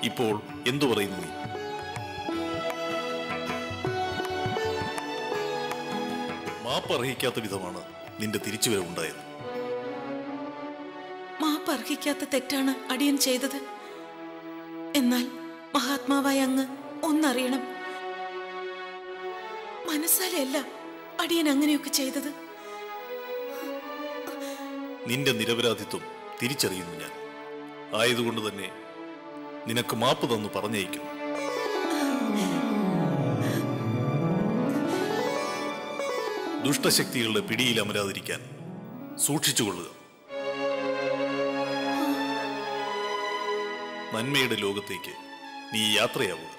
ഇപ്പോൾ എന്തു പറയുന്നു നീ മാപ്പ് അർഹിക്കാത്ത വിധമാണ് നിന്റെ തിരിച്ചുവരവുണ്ടായത് മാപ്പ് അർഹിക്കാത്ത തെറ്റാണ് അടിയൻ ചെയ്തത് എന്നാൽ മഹാത്മാവായ അങ്ങ് ഒന്നറിയണം മനസ്സാലെയല്ല അടിയൻ അങ്ങനെയൊക്കെ ചെയ്തത് നിന്റെ നിരപരാധിത്വം തിരിച്ചറിയുന്നു ഞാൻ ആയതുകൊണ്ട് തന്നെ നിനക്ക് മാപ്പ് തന്നു പറഞ്ഞയക്കുന്നു ദുഷ്ടശക്തികളുടെ പിടിയിൽ അമരാതിരിക്കാൻ സൂക്ഷിച്ചുകൊള്ളുക നന്മയുടെ ലോകത്തേക്ക് നീ യാത്രയാവുക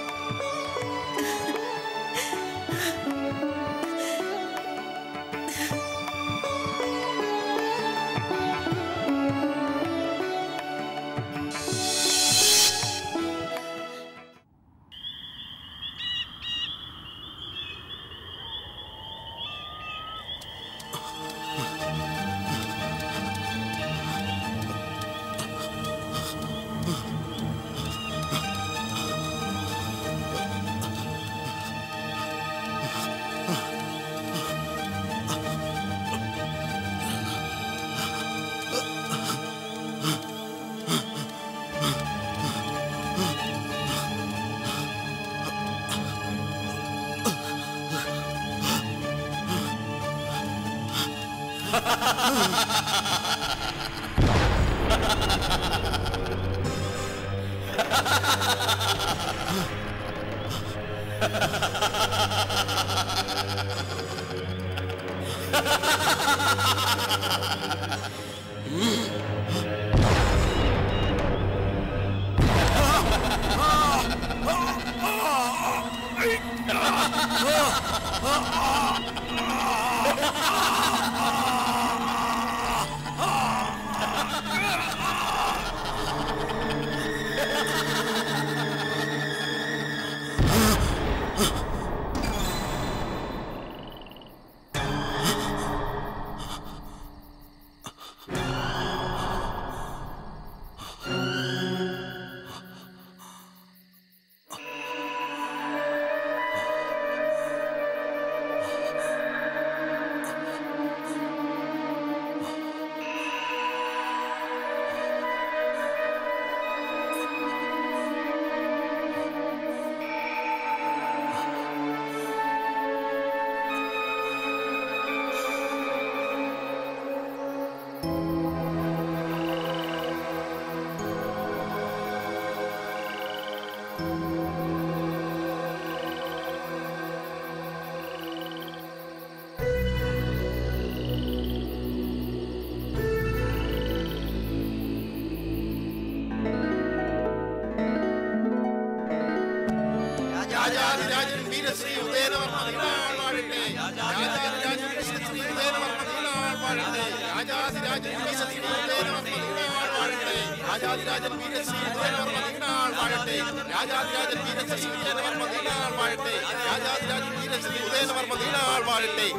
രാജാതിരാജൻ വീരശ്രീ ഉദയനവർമ്മ നീളാൾ വാഴട്ടെ രാജാതിരാജൻ വീരശ്രീ ഉദയനവർമ്മ നീളാൾ വാഴട്ടെ രാജാതിരാജൻ വീരശ്രീ ഉദയനവർമ്മ നീളാൾ വാഴട്ടെ രാജാതിരാജൻ വീരശ്രീ ഉദയനവർമ്മ നീളാൾ വാഴട്ടെ രാജാതിരാജൻ വീരശ്രീ ഉദയനവർമ്മ നീളാൾ വാഴട്ടെ രാജാതിരാജൻ വീരശ്രീ ഉദയനവർമ്മ നീളാൾ വാഴട്ടെ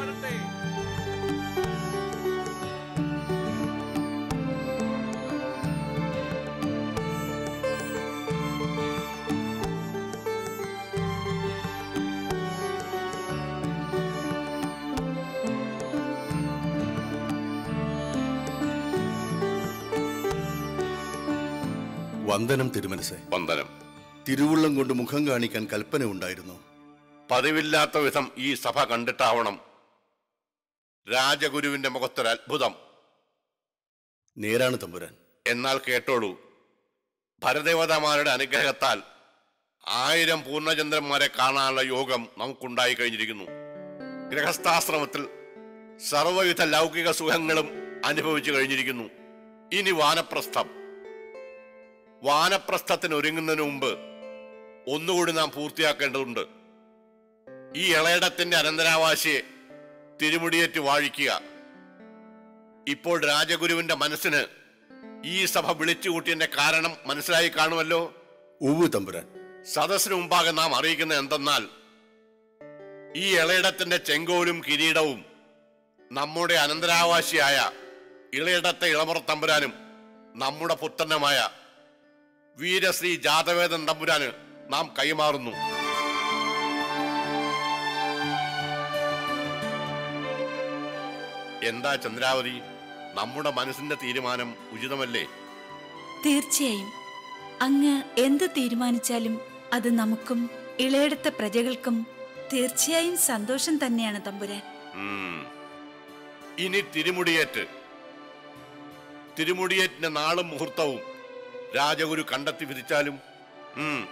വന്ദനം തിരുമനസെ വന്ദനം തിരുവുള്ളം കൊണ്ട് മുഖം കാണിക്കാൻ കൽപ്പന ഉണ്ടായിരുന്നു പതിവില്ലാത്ത വിധം ഈ സഭ കണ്ടിട്ടാവണം രാജഗുരുവിന്റെ മുഖത്തൊരു അത്ഭുതം നേരാണ് തമ്പുരാൻ എന്നാൽ കേട്ടോളൂ ഭരദേവതമാരുടെ അനുഗ്രഹത്താൽ ആയിരം പൂർണ്ണചന്ദ്രന്മാരെ കാണാനുള്ള യോഗം നമുക്കുണ്ടായി കഴിഞ്ഞിരിക്കുന്നു ഗൃഹസ്ഥാശ്രമത്തിൽ സർവവിധ ലൗകിക സുഖങ്ങളും അനുഭവിച്ചു കഴിഞ്ഞിരിക്കുന്നു ഇനി വാനപ്രസ്ഥം വാനപ്രസ്ഥത്തിന് ഒരുങ്ങുന്നതിന് മുമ്പ് ഒന്നുകൂടി നാം പൂർത്തിയാക്കേണ്ടതുണ്ട് ഈ ഇളയിടത്തിന്റെ അനന്തരാവാശിയെ തിരുമുടിയേറ്റ് വാഴിക്കുക ഇപ്പോൾ രാജഗുരുവിന്റെ മനസ്സിന് ഈ സഭ വിളിച്ചുകൂട്ടിയതിന്റെ കാരണം മനസ്സിലായി കാണുമല്ലോ ഉവ്വ് തമ്പുരാൻ സദസ്സിന് മുമ്പാകെ നാം അറിയിക്കുന്നത് എന്തെന്നാൽ ഈ ഇളയിടത്തിന്റെ ചെങ്കോലും കിരീടവും നമ്മുടെ അനന്തരാവാസിയായ ഇളയിടത്തെ ഇളമുറ തമ്പുരാനും നമ്മുടെ പുത്രനുമായ വീരശ്രീ ജാതവേദൻ തമ്പുരാന് നാം കൈമാറുന്നു എന്താ ചന്ദ്രാവതി നമ്മുടെ മനസ്സിന്റെ തീരുമാനം ഉചിതമല്ലേ തീർച്ചയായും അങ്ങ് എന്ത് തീരുമാനിച്ചാലും അത് നമുക്കും ഇളയെടുത്ത പ്രജകൾക്കും തീർച്ചയായും സന്തോഷം തന്നെയാണ് തമ്പുരാൻ ഉം. ഇനി തിരുമുടിയേറ്റ് തിരുമുടിയേറ്റിന്റെ നാളും മുഹൂർത്തവും രാജഗുരു കണ്ടെത്തി വിധിച്ചാലും ഉം.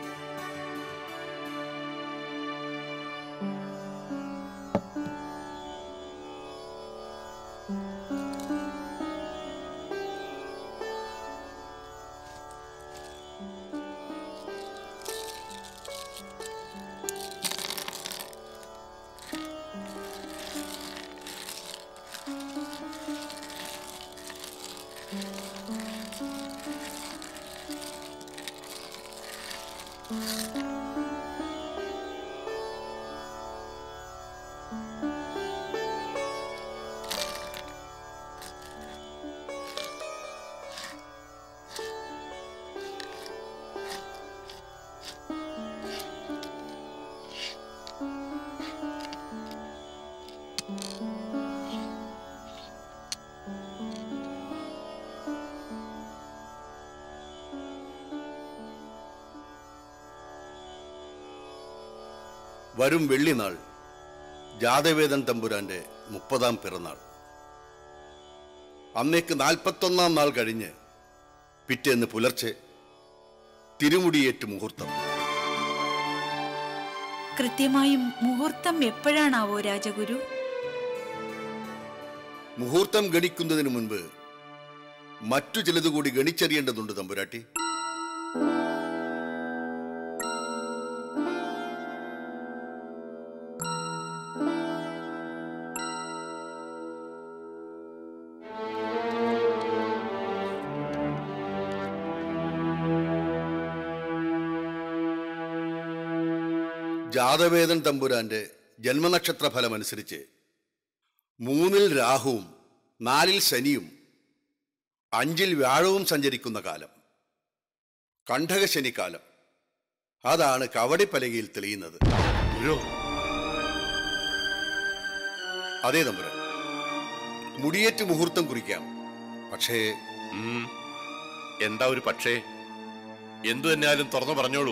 വരും വെള്ളിനാൾ ജാതവേദൻ തമ്പുരാന്റെ മുപ്പതാം പിറന്നാൾ അന്നേക്ക് നാൽപ്പത്തൊന്നാം നാൾ കഴിഞ്ഞ് പിറ്റേന്ന് പുലർച്ചെ തിരുമുടിയേറ്റ് മുഹൂർത്തം കൃത്യമായും മുഹൂർത്തം എപ്പോഴാണാവോ രാജഗുരു മുഹൂർത്തം ഗണിക്കുന്നതിന് മുൻപ് മറ്റു ചിലത് കൂടി ഗണിച്ചറിയേണ്ടതുണ്ട് തമ്പുരാട്ടി ജാതവേദൻ തമ്പുരാന്റെ ജന്മനക്ഷത്ര ഫലമനുസരിച്ച് മൂന്നിൽ രാഹുവും നാലിൽ ശനിയും അഞ്ചിൽ വ്യാഴവും സഞ്ചരിക്കുന്ന കാലം കണ്ഠകശനിക്കാലം അതാണ് കവടിപ്പലകയിൽ തെളിയുന്നത് ഗുരു അതേ തമ്പുരാൻ മുടിയേറ്റ് മുഹൂർത്തം കുറിക്കാം പക്ഷേ ഉം. എന്താ ഒരു പക്ഷേ എന്തു തന്നെയാലും തുറന്നു പറഞ്ഞോളൂ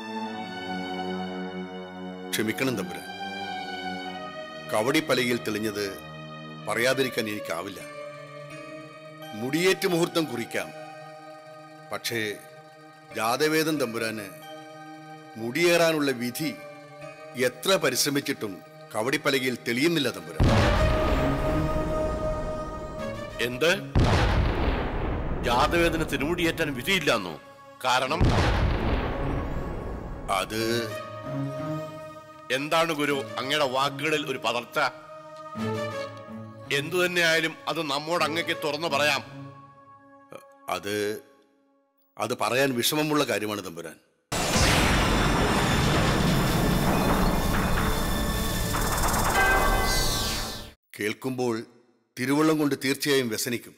ക്ഷമിക്കണം തമ്പുരാൻ കവടിപ്പലകയിൽ തെളിഞ്ഞത് പറയാതിരിക്കാൻ എനിക്കാവില്ല മുടിയേറ്റ് മുഹൂർത്തം കുറിക്കാം പക്ഷേ ജാതവേദൻ തമ്പുരാന് മുടിയേറാനുള്ള വിധി എത്ര പരിശ്രമിച്ചിട്ടും കവടിപ്പലകയിൽ തെളിയുന്നില്ല തമ്പുരാൻ എന്ത് ജാതവേദന തിരുമുടിയേറ്റാൻ വിധിയില്ലാന്നോ കാരണം അത് എന്താണ് ഗുരു അങ്ങയുടെ വാക്കുകളിൽ ഒരു പതർച്ച എന്തു തന്നെയായാലും അത് നമ്മോട് അങ്ങക്ക് തുറന്നു പറയാം അത് അത് പറയാൻ വിഷമമുള്ള കാര്യമാണ് തമ്പുരാൻ കേൾക്കുമ്പോൾ തിരുവള്ളം കൊണ്ട് തീർച്ചയായും വ്യസനിക്കും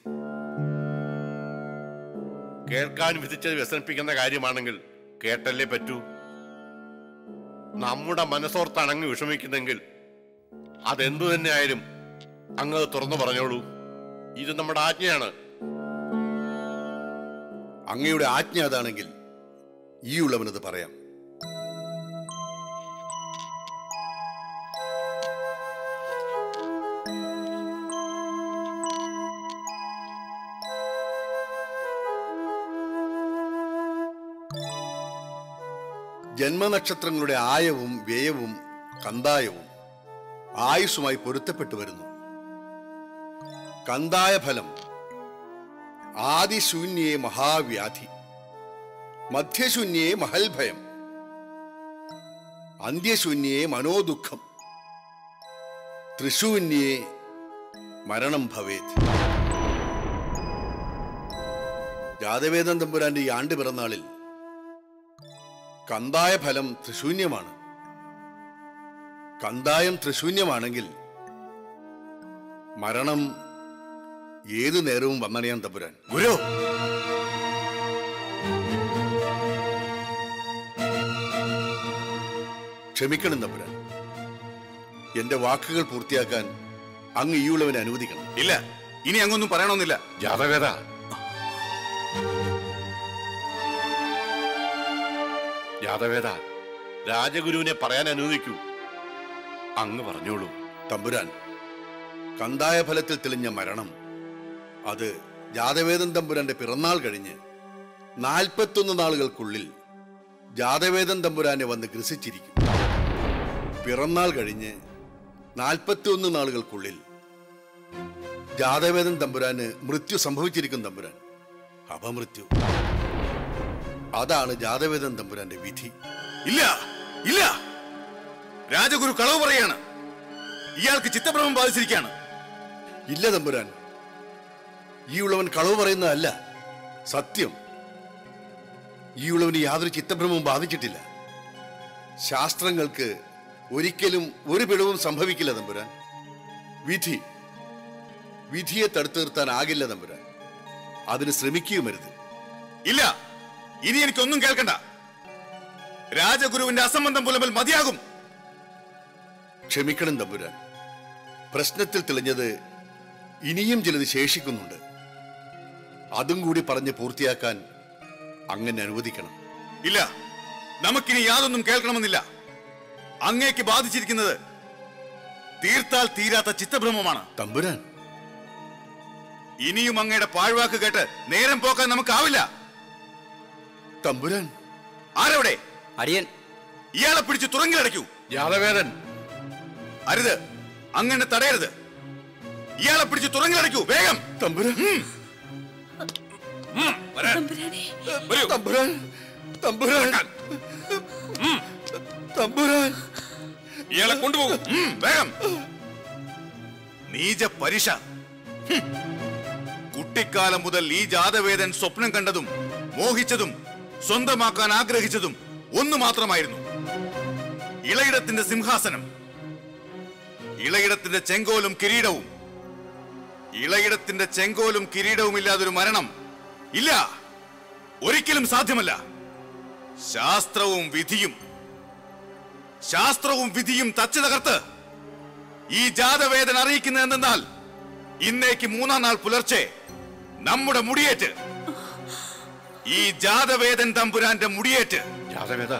കേൾക്കാൻ വിധിച്ചത് വ്യസനിപ്പിക്കുന്ന കാര്യമാണെങ്കിൽ കേട്ടല്ലേ പറ്റൂ നമ്മുടെ മനസ്സോർത്താണ് അങ്ങ് വിഷമിക്കുന്നെങ്കിൽ അതെന്തു തന്നെയായാലും അങ്ങ് അത് തുറന്നു പറഞ്ഞോളൂ ഇത് നമ്മുടെ ആജ്ഞയാണ് അങ്ങയുടെ ആജ്ഞ അതാണെങ്കിൽ ഈ ഉള്ളവനത് പറയാം ജന്മനക്ഷത്രങ്ങളുടെ ആയവും വ്യയവും കന്തായവും ആയുസ്സുമായി പൊരുത്തപ്പെട്ടു വരുന്നു കന്തായ ഫലം ആദിശൂന്യേ മഹാവ്യാധി മധ്യശൂന്യേ മഹൽഭയം അന്ത്യശൂന്യേ മനോദുഃഖം ത്രിശൂന്യേ മരണം ഭവേത് ജാതവേദൻ തമ്പുരാന്റെ ഈ ആണ്ട് പിറന്നാളിൽ കന്തായ ഫലം ത്രിശൂന്യമാണ് കന്തായം ത്രിശൂന്യമാണെങ്കിൽ മരണം ഏതു നേരവും വന്നണിയാൻ തമ്പുരാൻ ഗുരു ക്ഷമിക്കണം തമ്പുരാൻ എന്റെ വാക്കുകൾ പൂർത്തിയാക്കാൻ അങ്ങ് ഈയുള്ളവനെ അനുവദിക്കണം ഇല്ല ഇനി അങ്ങൊന്നും പറയണമെന്നില്ല ജാതവേദ ജാതവേദ രാജഗുരുവിനെ പറയാൻ അനുവദിക്കൂ അങ്ങ് പറഞ്ഞോളൂ തമ്പുരാൻ കന്തായ ഫലത്തിൽ തെളിഞ്ഞ മരണം അത് ജാതവേദൻ തമ്പുരാന്റെ പിറന്നാൾ കഴിഞ്ഞ് നാൽപ്പത്തൊന്ന് നാളുകൾക്കുള്ളിൽ ജാതവേദൻ തമ്പുരാനെ വന്ന് ഗ്രസിച്ചിരിക്കും പിറന്നാൾ കഴിഞ്ഞ് നാൽപ്പത്തിയൊന്ന് നാളുകൾക്കുള്ളിൽ ജാതവേദൻ തമ്പുരാന് മൃത്യു സംഭവിച്ചിരിക്കും തമ്പുരാൻ അപമൃത്യു അതാണ് ജാതവേദൻ തമ്പുരാന്റെ വിധി ഇല്ല ഇല്ല രാജഗുരു കളവ് പറയാണ് ഇയാൾക്ക് ചിത്തഭ്രമം ബാധിച്ചിരിക്കുകയാണ് ഇല്ല തമ്പുരാൻ ഈ ഉള്ളവൻ കളവ് പറയുന്നതല്ല സത്യം ഈ ഉള്ളവന് യാതൊരു ചിത്തഭ്രമവും ബാധിച്ചിട്ടില്ല ശാസ്ത്രങ്ങൾക്ക് ഒരിക്കലും ഒരു പിഴവും സംഭവിക്കില്ല തമ്പുരാൻ വിധി വിധിയെ തടുത്തു നിർത്താനാകില്ല തമ്പുരാൻ അതിന് ശ്രമിക്കുകയുമരുത് ഇല്ല ഇനി എനിക്കൊന്നും കേൾക്കണ്ട രാജഗുരുവിന്റെ അസംബന്ധം പുലമ്പൽ മതിയാകും ക്ഷമിക്കണം തമ്പുരാൻ പ്രശ്നത്തിൽ തെളിഞ്ഞത് ഇനിയും ചിലത് ശേഷിക്കുന്നുണ്ട് അതും കൂടി പറഞ്ഞ് പൂർത്തിയാക്കാൻ അങ്ങനെ അനുവദിക്കണം ഇല്ല നമുക്കിനി യാതൊന്നും കേൾക്കണമെന്നില്ല അങ്ങേക്ക് ബാധിച്ചിരിക്കുന്നത് തീർത്താൽ തീരാത്ത ചിത്തഭ്രമമാണ് തമ്പുരാൻ ഇനിയും അങ്ങയുടെ പാഴ്വാക്ക് കേട്ട് നേരം പോക്കാൻ നമുക്കാവില്ല തമ്പുരാൻ ആരവിടെ അടിയൻ ഇയാളെ പിടിച്ച് തുറങ്കിലടയ്ക്കൂ ജാതവേദൻ അരുത് അങ്ങനെ തടയരുത് ഇയാളെ പിടിച്ച് തുറങ്കിലടയ്ക്കൂ വേഗം തമ്പുരാൻ തമ്പുരാനെ വരൂ. തമ്പുരാൻ തമ്പുരാൻ തമ്പുരാൻ ഇയാളെ കൊണ്ടുപോകും ഉം, വേഗം നീച പരിശ ഹും. കുട്ടിക്കാലം മുതൽ ഈ ജാതവേദൻ സ്വപ്നം കണ്ടതും മോഹിച്ചതും സ്വന്തമാക്കാൻ ആഗ്രഹിച്ചതും ഒന്നു മാത്രമായിരുന്നു ഇളയിടത്തിന്റെ സിംഹാസനം ഇളയിടത്തിന്റെ ചെങ്കോലും കിരീടവും ഇളയിടത്തിന്റെ ചെങ്കോലും കിരീടവും ഇല്ലാതൊരു മരണം ഇല്ല ഒരിക്കലും സാധ്യമല്ല ശാസ്ത്രവും വിധിയും ശാസ്ത്രവും വിധിയും തച്ചു തകർത്ത് ഈ ജാതവേദന അറിയിക്കുന്നത് എന്തെന്നാൽ ഇന്നേക്ക് മൂന്നാം നാൾ പുലർച്ചെ നമ്മുടെ മുടിയേറ്റ് ഈ ജാതവേദൻ തമ്പുരാന്റെ മുടിയേറ്റ് ജാതവേദ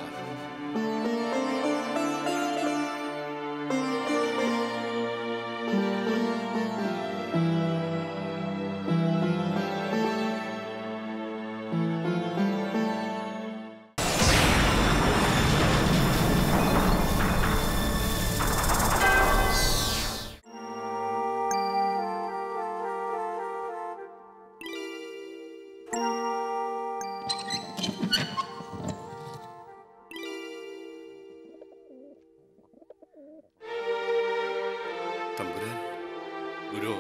തമ്പുരാൻ ഗുരു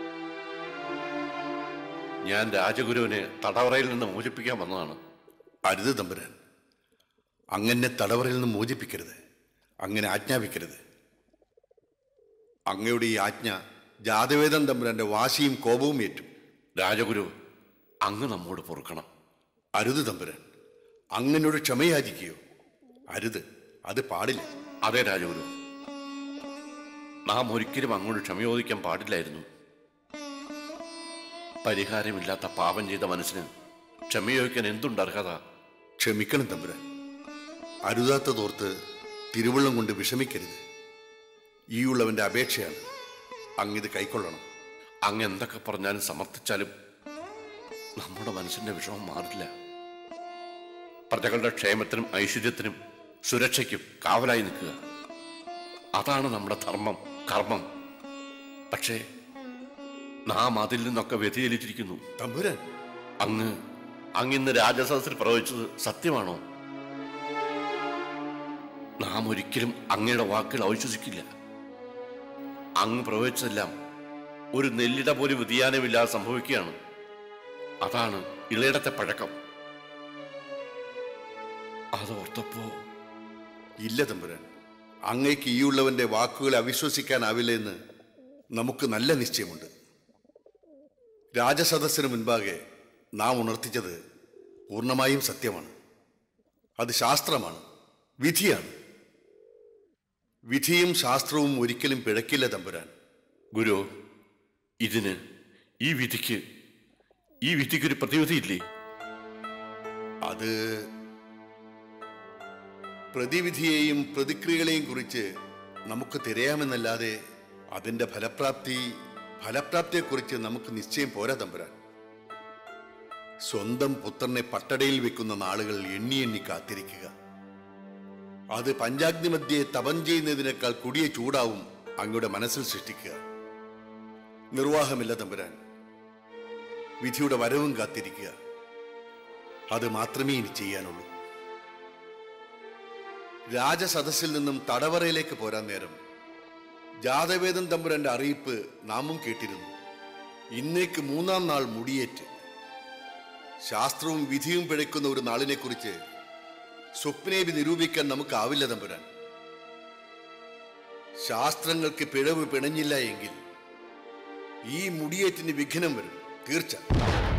ഞാൻ രാജഗുരുവിനെ തടവറയിൽ നിന്ന് മോചിപ്പിക്കാൻ വന്നതാണ് അരുത് തമ്പുരാൻ അങ്ങനെ തടവറയിൽ നിന്ന് മോചിപ്പിക്കരുത് അങ്ങനെ ആജ്ഞാപിക്കരുത് അങ്ങയുടെ ഈ ആജ്ഞ ജാതവേദൻ തമ്പുരാന്റെ വാശിയും കോപവും ഏറ്റും രാജഗുരു അങ്ങ് നമ്മോട് പൊറുക്കണം അരുത് തമ്പുരാൻ അങ്ങനോട് ക്ഷമയാചിക്കുകയോ അരുത് അത് പാടില്ല അതെ രാജഗുരു നാം ഒരിക്കലും അങ്ങോട്ട് ക്ഷമയോദിക്കാൻ പാടില്ലായിരുന്നു പരിഹാരമില്ലാത്ത പാപം ചെയ്ത മനസ്സിന് ക്ഷമയോദിക്കാൻ എന്തുണ്ട് അർഹത ക്ഷമിക്കണം തമ്പുരാൻ അരുതാത്തതോർത്ത് തിരുവള്ളം കൊണ്ട് വിഷമിക്കരുത് ഈ ഉള്ളവന്റെ അപേക്ഷയാണ് അങ്ങിത് കൈക്കൊള്ളണം അങ്ങ് എന്തൊക്കെ പറഞ്ഞാലും സമർത്ഥിച്ചാലും നമ്മുടെ മനസ്സിന്റെ വിഷമം മാറില്ല പ്രജകളുടെ ക്ഷേമത്തിനും ഐശ്വര്യത്തിനും സുരക്ഷയ്ക്കും കാവലായി നിൽക്കുക അതാണ് നമ്മുടെ ധർമ്മം കർമ്മം പക്ഷേ നാം അതിൽ നിന്നൊക്കെ വ്യതിചലിച്ചിരിക്കുന്നു തമ്പുരാൻ അങ്ങ് അങ്ങിന്ന് രാജസദസ്സിൽ പ്രവചിച്ചത് സത്യമാണോ നാം ഒരിക്കലും അങ്ങയുടെ വാക്കുകൾ അവിശ്വസിക്കില്ല അങ്ങ് പ്രവചിച്ചതെല്ലാം ഒരു നെല്ലിട പോലും വ്യതിയാനമില്ലാതെ സംഭവിക്കുകയാണ് അതാണ് ഇളയിടത്തെ പഴക്കം അതോർത്തപ്പോ ഇല്ല തമ്പുരാൻ അങ്ങേക്ക് ഈ ഉള്ളവന്റെ വാക്കുകളെ അവിശ്വസിക്കാനാവില്ല എന്ന് നമുക്ക് നല്ല നിശ്ചയമുണ്ട് രാജസദസ്സിന് മുൻപാകെ നാം ഉണർത്തിച്ചത് പൂർണ്ണമായും സത്യമാണ് അത് ശാസ്ത്രമാണ് വിധിയാണ് വിധിയും ശാസ്ത്രവും ഒരിക്കലും പിഴക്കില്ല തമ്പുരാൻ ഗുരു ഇതിന് ഈ വിധിക്ക് ഈ വിധിക്കൊരു പ്രതിവിധിയില്ലേ അത് പ്രതിവിധിയെയും പ്രതിക്രിയകളെയും കുറിച്ച് നമുക്ക് തിരയാമെന്നല്ലാതെ അതിന്റെ ഫലപ്രാപ്തി ഫലപ്രാപ്തിയെക്കുറിച്ച് നമുക്ക് നിശ്ചയം പോരാ തമ്പുരാൻ സ്വന്തം പുത്രനെ പട്ടടയിൽ വെക്കുന്ന നാളുകൾ എണ്ണി എണ്ണി കാത്തിരിക്കുക അത് പഞ്ചാഗ്നി മധ്യേ തപം ചെയ്യുന്നതിനേക്കാൾ കുടിയ ചൂടാവും അങ്ങയുടെ മനസ്സിൽ സൃഷ്ടിക്കുക നിർവാഹമില്ല തമ്പുരാൻ വിധിയുടെ വരവും കാത്തിരിക്കുക അത് മാത്രമേ ഇനി ചെയ്യാനുള്ളൂ രാജസദസ്സിൽ നിന്നും തടവറയിലേക്ക് പോരാൻ നേരം ജാതവേദം തമ്പുരാന്റെ അറിയിപ്പ് നാമും കേട്ടിരുന്നു ഇന്നേക്ക് മൂന്നാം നാൾ മുടിയേറ്റ് ശാസ്ത്രവും വിധിയും പിഴയ്ക്കുന്ന ഒരു നാളിനെക്കുറിച്ച് സ്വപ്നേവി നിരൂപിക്കാൻ നമുക്കാവില്ല തമ്പുരാൻ ശാസ്ത്രങ്ങൾക്ക് പിഴവ് പിണഞ്ഞില്ല എങ്കിൽ ഈ മുടിയേറ്റിന് വിഘ്നം വരും തീർച്ച